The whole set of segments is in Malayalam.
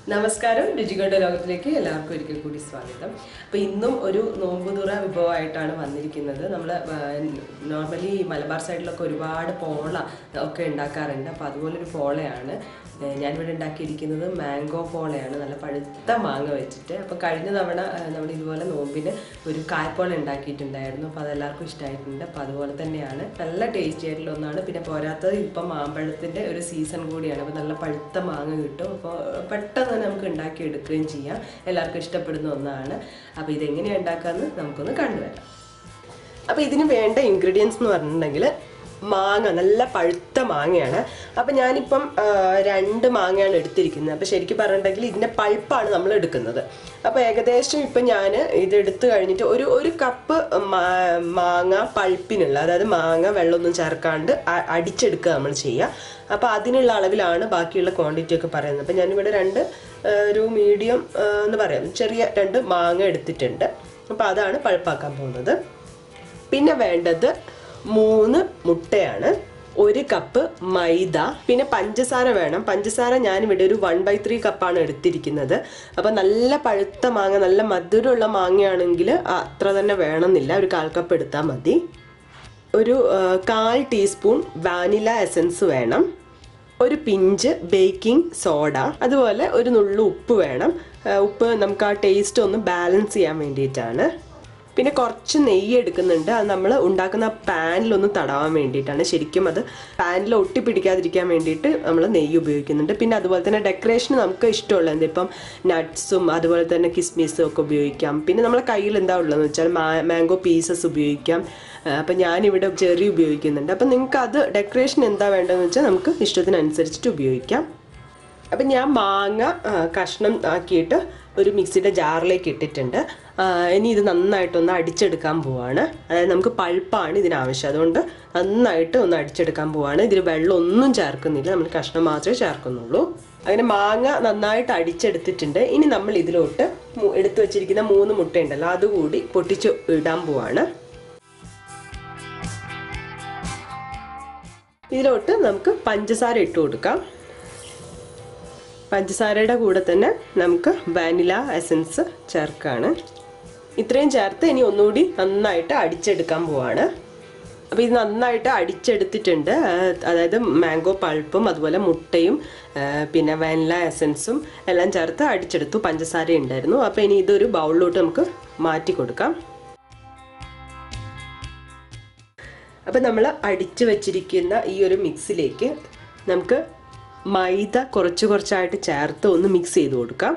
നമസ്കാരം രുചികളുടെ ലോകത്തിലേക്ക് എല്ലാവർക്കും ഒരിക്കൽ കൂടി സ്വാഗതം അപ്പോൾ ഇന്നും ഒരു നോമ്പുതുറ വിഭവമായിട്ടാണ് വന്നിരിക്കുന്നത് നമ്മൾ നോർമലി മലബാർ സൈഡിലൊക്കെ ഒരുപാട് പോള ഒക്കെ ഉണ്ടാക്കാറുണ്ട് അപ്പോൾ അതുപോലൊരു പോളയാണ് ഏഹ് ഞാനിവിടെ ഉണ്ടാക്കിയിരിക്കുന്നത് മാംഗോ പോളയാണ് നല്ല പഴുത്ത മാങ്ങ വെച്ചിട്ട് അപ്പോൾ കഴിഞ്ഞ തവണ ഏഹ് നമ്മൾ ഇതുപോലെ നോമ്പിന് ഒരു കായ്പോള ഉണ്ടാക്കിയിട്ടുണ്ടായിരുന്നു അപ്പോൾ അതെല്ലാവർക്കും ഇഷ്ടമായിട്ടുണ്ട് അപ്പോൾ അതുപോലെ തന്നെയാണ് നല്ല ടേസ്റ്റി ആയിട്ടുള്ള ഒന്നാണ് പിന്നെ പോരാത്തത് ഇപ്പം മാമ്പഴത്തിൻ്റെ ഒരു സീസൺ കൂടിയാണ് അപ്പോൾ നല്ല പഴുത്ത മാങ്ങ കിട്ടും അപ്പോൾ പെട്ടെന്ന് തന്നെ നമുക്ക് ഉണ്ടാക്കി എടുക്കുകയും ചെയ്യാം എല്ലാവർക്കും ഇഷ്ടപ്പെടുന്ന ഒന്നാണ് അപ്പോൾ ഇതെങ്ങനെയാണ് ഉണ്ടാക്കാമെന്ന് നമുക്കൊന്ന് കണ്ടുവരാം അപ്പോൾ ഇതിന് വേണ്ട ഇൻഗ്രീഡിയൻസ് എന്ന് പറഞ്ഞിട്ടുണ്ടെങ്കിൽ മാങ്ങ നല്ല പഴുത്ത മാങ്ങയാണ് അപ്പം ഞാനിപ്പം ആ, രണ്ട് മാങ്ങയാണ് എടുത്തിരിക്കുന്നത് അപ്പോൾ ശരിക്കും പറഞ്ഞിട്ടുണ്ടെങ്കിൽ ഇതിൻ്റെ പൾപ്പാണ് നമ്മൾ എടുക്കുന്നത് അപ്പോൾ ഏകദേശം ഇപ്പം ഞാൻ ഇത് എടുത്തു കഴിഞ്ഞിട്ട് ഒരു ഒരു കപ്പ് മാ- മാങ്ങ പൾപ്പിനുള്ള അതായത് മാങ്ങ വെള്ളമൊന്നും ചേർക്കാണ്ട് അ- അടിച്ചെടുക്കുക നമ്മൾ ചെയ്യുക അപ്പോൾ അതിനുള്ള അളവിലാണ് ബാക്കിയുള്ള ക്വാണ്ടിറ്റി ഒക്കെ പറയുന്നത് അപ്പോൾ ഞാനിവിടെ രണ്ട് ആ, ഒരു മീഡിയം എന്ന് പറയാം ചെറിയ രണ്ട് മാങ്ങ എടുത്തിട്ടുണ്ട് അപ്പോൾ അതാണ് പൾപ്പാക്കാൻ പോകുന്നത് പിന്നെ വേണ്ടത് മൂന്ന് മുട്ടയാണ് ഒരു കപ്പ് മൈദ പിന്നെ പഞ്ചസാര വേണം പഞ്ചസാര ഞാനിവിടെ ഒരു വൺ ബൈ ത്രീ കപ്പാണ് എടുത്തിരിക്കുന്നത് അപ്പം നല്ല പഴുത്ത മാങ്ങ നല്ല മധുരമുള്ള മാങ്ങയാണെങ്കിൽ അത്ര തന്നെ വേണമെന്നില്ല ഒരു കാൽ കപ്പ് എടുത്താൽ മതി ഒരു ആ, കാൽ ടീസ്പൂൺ വാനില എസൻസ് വേണം ഒരു പിഞ്ച് ബേക്കിംഗ് സോഡ അതുപോലെ ഒരു നുള്ളു ഉപ്പ് വേണം ആ, ഉപ്പ് നമുക്ക് ആ ടേസ്റ്റ് ഒന്ന് ബാലൻസ് ചെയ്യാൻ വേണ്ടിയിട്ടാണ് പിന്നെ കുറച്ച് നെയ്യ് എടുക്കുന്നുണ്ട് അത് നമ്മൾ ഉണ്ടാക്കുന്ന പാനിലൊന്ന് തടവാൻ വേണ്ടിയിട്ടാണ് ശരിക്കും അത് പാനിൽ ഒട്ടിപ്പിടിക്കാതിരിക്കാൻ വേണ്ടിയിട്ട് നമ്മൾ നെയ്യ് ഉപയോഗിക്കുന്നുണ്ട് പിന്നെ അതുപോലെ തന്നെ ഡെക്കറേഷന് നമുക്ക് ഇഷ്ടമുള്ള എന്ത് ഇപ്പം നട്ട്സും അതുപോലെ തന്നെ കിസ്മിസും ഒക്കെ ഉപയോഗിക്കാം പിന്നെ നമ്മളെ കയ്യിൽ എന്താ ഉള്ളതെന്ന് വെച്ചാൽ മാംഗോ പീസസ് ഉപയോഗിക്കാം ആ, അപ്പം ഞാനിവിടെ ചെറി ഉപയോഗിക്കുന്നുണ്ട് അപ്പം നിങ്ങൾക്ക് അത് ഡെക്കറേഷൻ എന്താ വേണ്ടതെന്ന് വെച്ചാൽ നമുക്ക് ഇഷ്ടത്തിനനുസരിച്ചിട്ട് ഉപയോഗിക്കാം അപ്പം ഞാൻ മാങ്ങ ആ, കഷ്ണം ആക്കിയിട്ട് ഒരു മിക്സിയുടെ ജാറിലേക്ക് ഇട്ടിട്ടുണ്ട് ആ, ഇനി ഇത് നന്നായിട്ടൊന്ന് അടിച്ചെടുക്കാൻ പോവാണ് അതായത് നമുക്ക് പൾപ്പാണ് ഇതിനാവശ്യം അതുകൊണ്ട് നന്നായിട്ട് ഒന്ന് അടിച്ചെടുക്കാൻ പോവാണ് ഇതിൽ വെള്ളം ഒന്നും ചേർക്കുന്നില്ല നമ്മൾ കഷ്ണം മാത്രമേ ചേർക്കുന്നുള്ളൂ അങ്ങനെ മാങ്ങ നന്നായിട്ട് അടിച്ചെടുത്തിട്ടുണ്ട് ഇനി നമ്മൾ ഇതിലോട്ട് മു- എടുത്തു വെച്ചിരിക്കുന്ന മൂന്ന് മുട്ടയുണ്ടല്ലോ അതുകൂടി പൊട്ടിച്ച് ഇടാൻ പോവാണ് ഇതിലോട്ട് നമുക്ക് പഞ്ചസാര ഇട്ട് കൊടുക്കാം പഞ്ചസാരയുടെ കൂടെ തന്നെ നമുക്ക് വാനില എസൻസ് ചേർക്കാണ് ഇത്രയും ചേർത്ത് ഇനി ഒന്നുകൂടി നന്നായിട്ട് അടിച്ചെടുക്കാൻ പോവാണ് അപ്പോൾ ഇത് നന്നായിട്ട് അടിച്ചെടുത്തിട്ടുണ്ട് ആ, അതായത് മാംഗോ പൾപ്പും അതുപോലെ മുട്ടയും ആ, പിന്നെ വാനില എസൻസും എല്ലാം ചേർത്ത് അടിച്ചെടുത്തു പഞ്ചസാര ഉണ്ടായിരുന്നു അപ്പോൾ ഇനി ഇതൊരു ബൗളിലോട്ട് നമുക്ക് മാറ്റി കൊടുക്കാം അപ്പം നമ്മൾ അടിച്ചു വച്ചിരിക്കുന്ന ഈ ഒരു മിക്സിലേക്ക് നമുക്ക് മൈദ കുറച്ച് കുറച്ചായിട്ട് ചേർത്ത് ഒന്ന് മിക്സ് ചെയ്ത് കൊടുക്കാം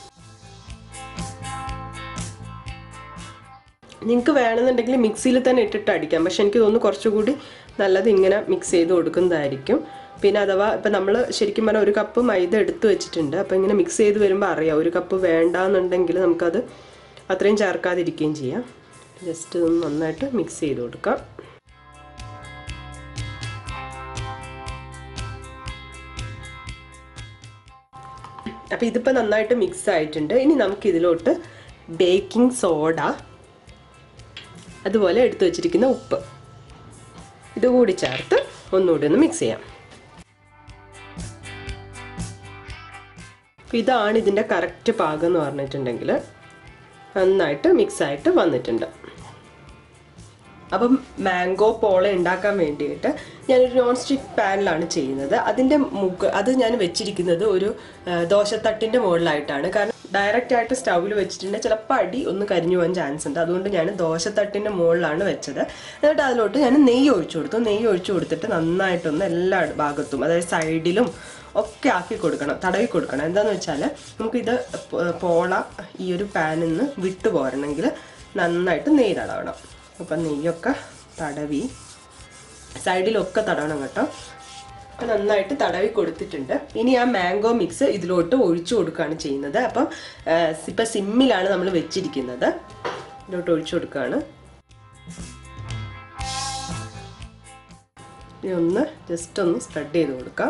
നിങ്ങൾക്ക് വേണമെന്നുണ്ടെങ്കിൽ മിക്സിയിൽ തന്നെ ഇട്ടിട്ട് അടിക്കാം പക്ഷെ എനിക്ക് തോന്നുന്നു കുറച്ചുകൂടി നല്ലത് ഇങ്ങനെ മിക്സ് ചെയ്ത് കൊടുക്കുന്നതായിരിക്കും പിന്നെ അഥവാ ഇപ്പം നമ്മൾ ശരിക്കും പറഞ്ഞാൽ ഒരു കപ്പ് മൈദ എടുത്ത് വെച്ചിട്ടുണ്ട് അപ്പോൾ ഇങ്ങനെ മിക്സ് ചെയ്ത് വരുമ്പോൾ അറിയാം ഒരു കപ്പ് വേണ്ടാന്നുണ്ടെങ്കിൽ നമുക്കത് അത്രയും ചേർക്കാതിരിക്കുകയും ചെയ്യാം ജസ്റ്റ് ഒന്ന് നന്നായിട്ട് മിക്സ് ചെയ്ത് കൊടുക്കാം അപ്പോൾ ഇതിപ്പോൾ നന്നായിട്ട് മിക്സ് ആയിട്ടുണ്ട് ഇനി നമുക്ക് ഇതിലോട്ട് ബേക്കിംഗ് സോഡ അതുപോലെ എടുത്തു വച്ചിരിക്കുന്ന ഉപ്പ് ഇതുകൂടി ചേർത്ത് ഒന്നുകൂടി ഒന്ന് മിക്സ് ചെയ്യാം അപ്പോൾ ഇതാണ് ഇതിൻ്റെ കറക്റ്റ് പാകം എന്ന് പറഞ്ഞിട്ടുണ്ടെങ്കിൽ നന്നായിട്ട് മിക്സ് ആയിട്ട് വന്നിട്ടുണ്ട് അപ്പം മാംഗോ പോള ഉണ്ടാക്കാൻ വേണ്ടിയിട്ട് ഞാനൊരു നോൺ സ്റ്റിക്ക് പാനിലാണ് ചെയ്യുന്നത് അതിൻ്റെ മുക അത് ഞാൻ വെച്ചിരിക്കുന്നത് ഒരു ആ, ദോശത്തട്ടിൻ്റെ മുകളിലായിട്ടാണ് കാരണം ഡയറക്റ്റ് ആയിട്ട് സ്റ്റൗവിൽ വെച്ചിട്ടുണ്ടെങ്കിൽ ചിലപ്പോൾ അടി ഒന്ന് കരിഞ്ഞു പോകാൻ ചാൻസ് ഉണ്ട് അതുകൊണ്ട് ഞാൻ ദോശത്തട്ടിൻ്റെ മുകളിലാണ് വെച്ചത് എന്നിട്ട് അതിലോട്ട് ഞാൻ നെയ്യ് ഒഴിച്ചു കൊടുത്തു നെയ്യ് ഒഴിച്ചു കൊടുത്തിട്ട് നന്നായിട്ടൊന്ന് എല്ലാ ഭാഗത്തും അതായത് സൈഡിലും ഒക്കെ ആക്കി കൊടുക്കണം തടവി കൊടുക്കണം എന്താന്ന് വെച്ചാൽ നമുക്കിത് പ- പോള ഈ ഒരു പാനിൽ നിന്ന് വിട്ടു പോരണമെങ്കിൽ നന്നായിട്ട് നെയ്യ് തടവണം അപ്പം നെയ്യൊക്കെ തടവി സൈഡിലൊക്കെ തടവണം കേട്ടോ അപ്പം നന്നായിട്ട് തടവി കൊടുത്തിട്ടുണ്ട് ഇനി ആ മാംഗോ മിക്സ് ഇതിലോട്ട് ഒഴിച്ചു കൊടുക്കുകയാണ് ചെയ്യുന്നത് അപ്പം ഇപ്പം സിമ്മിലാണ് നമ്മൾ വെച്ചിരിക്കുന്നത് ഇതിലോട്ട് ഒഴിച്ചു കൊടുക്കുകയാണ് ഇനി ഒന്ന് ജസ്റ്റ് ഒന്ന് സ്പ്രെഡ് ചെയ്ത് കൊടുക്കാം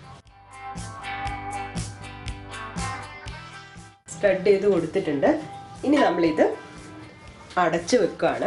സ്പ്രെഡ് ചെയ്ത് കൊടുത്തിട്ടുണ്ട് ഇനി നമ്മളിത് അടച്ചു വെക്കുകയാണ്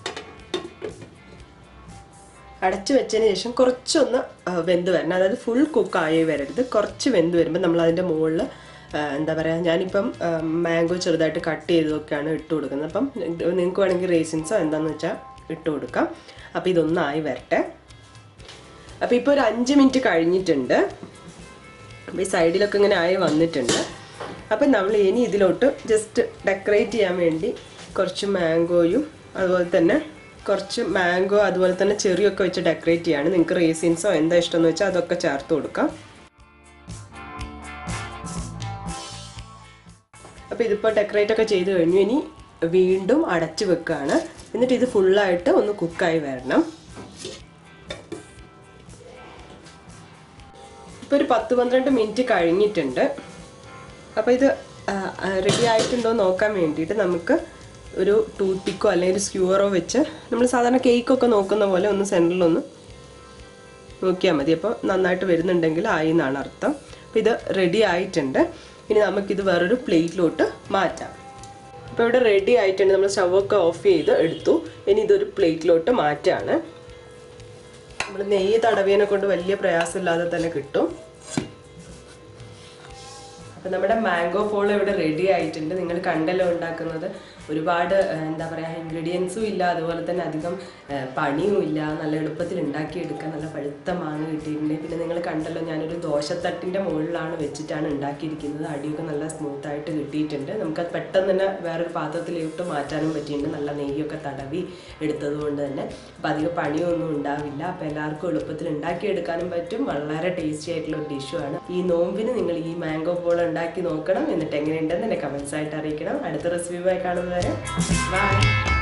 അടച്ചു വെച്ചതിന് ശേഷം കുറച്ചൊന്ന് ആ, വെന്ത് വരണം അതായത് ഫുൾ കുക്കായി വരരുത് കുറച്ച് വെന്ത് വരുമ്പോൾ നമ്മൾ അതിൻ്റെ മുകളിൽ ആ, എന്താ പറയുക ഞാനിപ്പം മാംഗോ ചെറുതായിട്ട് കട്ട് ചെയ്തൊക്കെയാണ് ഇട്ട് കൊടുക്കുന്നത് അപ്പം നിങ്ങൾക്ക് വേണമെങ്കിൽ റേസിൻസോ എന്താണെന്ന് വെച്ചാൽ ഇട്ട് കൊടുക്കാം അപ്പോൾ ഇതൊന്നായി വരട്ടെ അപ്പോൾ ഇപ്പോൾ ഒരു അഞ്ച് മിനിറ്റ് കഴിഞ്ഞിട്ടുണ്ട് അപ്പോൾ ഈ സൈഡിലൊക്കെ ഇങ്ങനെ ആയി വന്നിട്ടുണ്ട് അപ്പം നമ്മൾ ഇനി ഇതിലോട്ട് ജസ്റ്റ് ഡെക്കറേറ്റ് ചെയ്യാൻ വേണ്ടി കുറച്ച് മാംഗോയും അതുപോലെ തന്നെ കുറച്ച് മാംഗോ അതുപോലെ തന്നെ ചെറിയൊക്കെ വെച്ച് ഡെക്കറേറ്റ് ചെയ്യാണ് നിങ്ങൾക്ക് റേസിൻസോ എന്താ ഇഷ്ടമെന്ന് വെച്ചാൽ അതൊക്കെ ചേർത്ത് കൊടുക്കാം അപ്പോൾ ഇതിപ്പോൾ ഡെക്കറേറ്റ് ഒക്കെ ചെയ്ത് കഴിഞ്ഞു ഇനി വീണ്ടും അടച്ച് വെക്കുകയാണ് എന്നിട്ട് ഇത് ഫുള്ളായിട്ട് ഒന്ന് കുക്കായി വരണം ഇപ്പോൾ ഒരു പത്ത് പന്ത്രണ്ട് മിനിറ്റ് കഴിഞ്ഞിട്ടുണ്ട് അപ്പോൾ ഇത് റെഡി ആയിട്ടുണ്ടോ എന്ന് നോക്കാൻ വേണ്ടിയിട്ട് നമുക്ക് ഒരു ടൂത്ത് പിക്കോ അല്ലെങ്കിൽ ഒരു സ്ക്യൂറോ വെച്ച് നമ്മൾ സാധാരണ കേക്കൊക്കെ നോക്കുന്ന പോലെ ഒന്ന് സെൻറ്ററിലൊന്ന് നോക്കിയാൽ മതി അപ്പോൾ നന്നായിട്ട് വരുന്നുണ്ടെങ്കിൽ ആയി എന്നാണ് അർത്ഥം അപ്പോൾ ഇത് റെഡി ആയിട്ടുണ്ട് ഇനി നമുക്കിത് വേറൊരു പ്ലേറ്റിലോട്ട് മാറ്റാം അപ്പോൾ ഇവിടെ റെഡി ആയിട്ടുണ്ട് നമ്മൾ സ്റ്റവൊക്കെ ഓഫ് ചെയ്ത് എടുത്തു ഇനി ഇതൊരു പ്ലേറ്റിലോട്ട് മാറ്റാണ് നമ്മൾ നെയ്യ് തടവിയനെ കൊണ്ട് വലിയ പ്രയാസമില്ലാതെ തന്നെ കിട്ടും അപ്പം നമ്മുടെ മാംഗോ ഫോൾ ഇവിടെ റെഡി ആയിട്ടുണ്ട് നിങ്ങൾ കണ്ടല്ലോ ഉണ്ടാക്കുന്നത് ഒരുപാട് ആ, എന്താ പറയുക ഇൻഗ്രീഡിയൻസും ഇല്ല അതുപോലെ തന്നെ അധികം ആ, പണിയും ഇല്ല നല്ല എളുപ്പത്തിൽ ഉണ്ടാക്കിയെടുക്കാൻ നല്ല പഴുത്ത മാങ്ങ കിട്ടിയിട്ടുണ്ട് പിന്നെ നിങ്ങൾ കണ്ടല്ലോ ഞാനൊരു ദോശത്തട്ടിൻ്റെ മുകളിലാണ് വെച്ചിട്ടാണ് ഉണ്ടാക്കിയിരിക്കുന്നത് അടിയൊക്കെ നല്ല സ്മൂത്ത് ആയിട്ട് കിട്ടിയിട്ടുണ്ട് നമുക്കത് പെട്ടെന്ന് തന്നെ വേറൊരു പാത്രത്തിലോട്ട് മാറ്റാനും പറ്റിയിട്ടുണ്ട് നല്ല നെയ്യൊക്കെ തടവി എടുത്തത് കൊണ്ട് തന്നെ അപ്പം അധികം പണിയൊന്നും ഉണ്ടാവില്ല അപ്പം എല്ലാവർക്കും എളുപ്പത്തിൽ ഉണ്ടാക്കിയെടുക്കാനും പറ്റും വളരെ ടേസ്റ്റി ആയിട്ടുള്ള ഒരു ഡിഷുമാണ് ഈ നോമ്പിന് നിങ്ങൾ ഈ മാംഗോ പോൾ ഉണ്ടാക്കി നോക്കണം എന്നിട്ട് എങ്ങനെയുണ്ടെന്ന് എന്നെ കമൻസ് ആയിട്ട് അറിയിക്കണം അടുത്ത റെസിപ്പിയുമായി കാണുന്നവരെ ബൈ